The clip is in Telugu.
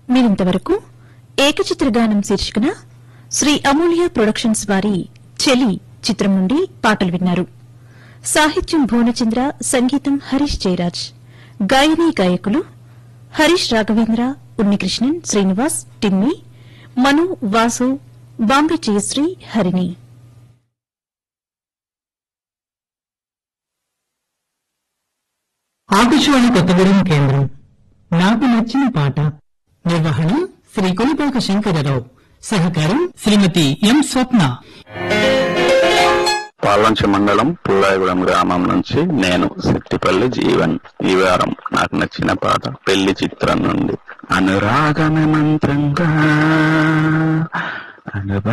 మీరింతవరకు ఏకచిత్ర గానం శీర్షికన శ్రీ అమూల్య ప్రొడక్షన్స్ వారి చెలి చిత్రం నుండి పాటలు విన్నారు సాహిత్యం భువనచంద్ర సంగీతం హరీష్ జయరాజ్ గాయని గాయకులు హరీష్ రాఘవేంద్ర ఉన్నికృష్ణన్ శ్రీనివాస్ టిమ్మి మను వాసు బాంబే జయశ్రీ హరిణి ఆకాశవాణి కొత్తగూడెం కేంద్రం నాకు నచ్చిన పాట నిర్వహణ శ్రీ కొలిపాక శంకరరావు సహకారం శ్రీమతి ఎం స్వప్న పాల్వంచ మండలం పుల్లాయగూడెం గ్రామం నుంచి నేను శెట్టిపల్లి జీవన్ ఈ వారం నాకు నచ్చిన పాట పెళ్లి చిత్రం నుండి అనురాగమే మంత్రంగా అనుభ